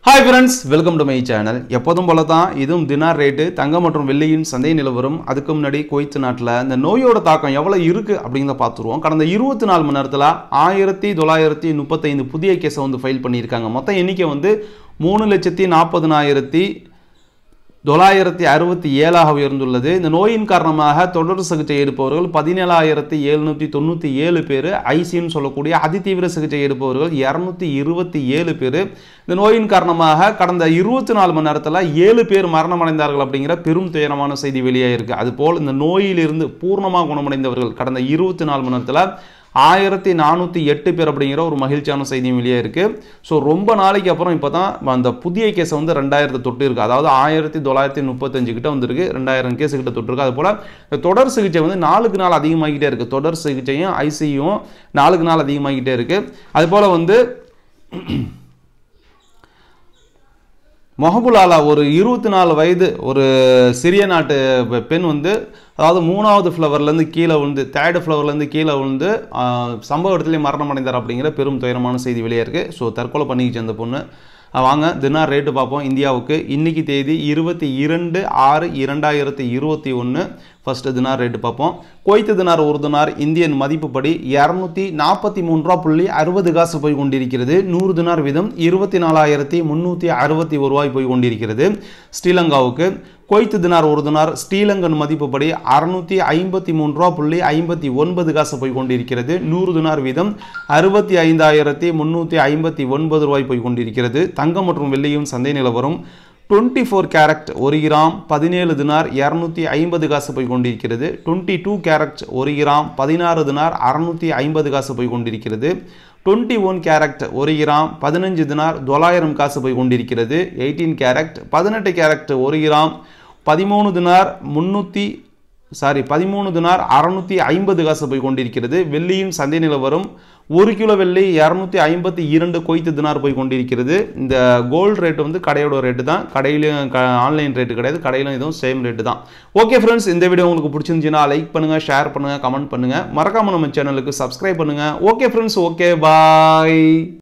hi friends welcome to my channel எப்போதும் போல தான் இதுவும் தினார் ரேட்டு தங்கம் மற்றும் வெள்ளியின் சந்தை நிலவரம் அதுக்கு முன்னாடி குவைத்து நாட்டில் இந்த நோயோட தாக்கம் எவ்வளோ இருக்குது அப்படிங்கிறத பார்த்துருவோம் கடந்த இருபத்தி நாலு மணி நேரத்தில் ஆயிரத்தி தொள்ளாயிரத்தி முப்பத்தைந்து புதிய கேஸை வந்து ஃபைல் பண்ணியிருக்காங்க மொத்த எண்ணிக்கை வந்து மூணு லட்சத்தி நாற்பதுனாயிரத்தி தொள்ளாயிரத்தி அறுபத்தி ஏழாக உயர்ந்துள்ளது இந்த நோயின் காரணமாக தொடர் சிகிச்சை எடுப்பவர்கள் பதினேழாயிரத்தி எழுநூற்றி தொண்ணூற்றி ஏழு பேர் ஐசின்னு சொல்லக்கூடிய அதிதீவிர சிகிச்சை எடுப்பவர்கள் இரநூத்தி இருபத்தி ஏழு பேர் இந்த நோயின் காரணமாக கடந்த இருபத்தி நாலு மணி நேரத்தில் ஏழு பேர் மரணமடைந்தார்கள் அப்படிங்கிற பெரும் துயரமான செய்தி வெளியாயிருக்கு அதுபோல் இந்த நோயிலிருந்து பூர்ணமாக குணமடைந்தவர்கள் கடந்த இருபத்தி நாலு மணி நேரத்தில் ஆயிரத்தி நானூற்றி எட்டு பேர் அப்படிங்கிற ஒரு மகிழ்ச்சியான செய்தியும் வெளியே இருக்குது ஸோ ரொம்ப நாளைக்கு அப்புறம் இப்போ தான் அந்த புதிய கேஸை வந்து ரெண்டாயிரத்து தொட்டு இருக்குது அதாவது ஆயிரத்தி தொள்ளாயிரத்தி முப்பத்தஞ்சு கிட்ட வந்திருக்கு ரெண்டாயிரம் கேஸ் கிட்ட தொட்டிருக்கு அது போல் இந்த தொடர் சிகிச்சை வந்து நாளுக்கு நாள் அதிகமாகிட்டே இருக்குது தொடர் சிகிச்சையும் ஐசியும் நாளுக்கு நாள் அதிகமாகிட்டே இருக்குது அது போல் வந்து மொஹபுலாலா ஒரு இருபத்தி நாலு வயது ஒரு சிறிய நாட்டு பெ- பெண் வந்து அதாவது மூணாவது ஃப்ளவர்லேருந்து கீழே விழுந்து தேர்டு ஃப்ளவர்லேருந்து கீழே விழுந்து ஆஹ், சம்பவ இடத்துலேயே மரணம் அடைந்தார் அப்படிங்கிற பெரும் துயரமான செய்தி வெளியே இருக்குது ஸோ தற்கொலை பண்ணிக்கிச்சு அந்த பொண்ணு ஆஹ், வாங்க தினார் ரேட்டு பார்ப்போம் இந்தியாவுக்கு இன்னைக்கு தேதி இருபத்தி இரண்டு ஆறு இரண்டாயிரத்தி இருபத்தி ஒன்று ஃபர்ஸ்ட் தினார் ரேட்டு பார்ப்போம் குவைத்து தினார் ஒரு தினார் இந்தியன் மதிப்புப்படி இரநூத்தி நாற்பத்தி மூணு ரூபா புள்ளி அறுபது காசு போய் கொண்டிருக்கிறது நூறு தினார் வீதம் இருபத்தி நாலாயிரத்தி முந்நூற்றி அறுபத்தி ஒரு ரூபாய் போய் கொண்டிருக்கிறது ஸ்ரீலங்காவுக்கு குவைத்து தினார் ஒரு தினார் ஸ்ரீலங்கன் மதிப்புப்படி அறுநூத்தி ஐம்பத்தி மூணு ரூபா புள்ளி ஐம்பத்தி ஒன்பது காசு போய் கொண்டிருக்கிறது நூறு தினார் வீதம் அறுபத்தி ஐந்தாயிரத்தி முந்நூற்றி ஐம்பத்தி ஒன்பது ரூபாய் போய் கொண்டிருக்கிறது தங்கம் மற்றும் வெள்ளியும் சந்தை நிலவரம் டுவெண்ட்டி ஃபோர் கேரட் ஒரு கிராம் பதினேழு தினார் இரநூத்தி ஐம்பது காசு போய் கொண்டிருக்கிறது டுவெண்ட்டி டூ கேரட் ஒரு கிராம் பதினாறு தினார் அறுநூத்தி ஐம்பது காசு போய் கொண்டிருக்கிறது டுவெண்ட்டி ஒன் கேரட் ஒரு கிராம் பதினஞ்சு தினார் தொள்ளாயிரம் காசு போய் கொண்டிருக்கிறது எயிட்டீன் கேரட் பதினெட்டு கேரட் ஒரு கிராம் பதிமூணு தினார் முந்நூற்றி சாரி பதிமூணு தினார் அறுநூத்தி ஐம்பது காசு போய் கொண்டிருக்கிறது வெள்ளியின் சந்தை நிலவரம் ஒரு கிலோ வெள்ளி இரநூத்தி ஐம்பத்தி இரண்டு கொய்த்து தினார் போய் கொண்டிருக்கிறது இந்த கோல்டு ரேட் வந்து கடையோட ரேட்டு தான் கடையிலும் ஆன்லைன் ரேட்டு கிடையாது கடையிலும் இதுவும் சேம் ரேட்டு தான் ஓகே ஃப்ரெண்ட்ஸ் இந்த வீடியோ உங்களுக்கு பிடிச்சிருந்துச்சுன்னா லைக் பண்ணுங்கள் ஷேர் பண்ணுங்கள் கமெண்ட் பண்ணுங்கள் மறக்காமல் நம்ம சேனலுக்கு சப்ஸ்கிரைப் பண்ணுங்கள் ஓகே ஃப்ரெண்ட்ஸ் ஓகே பாய்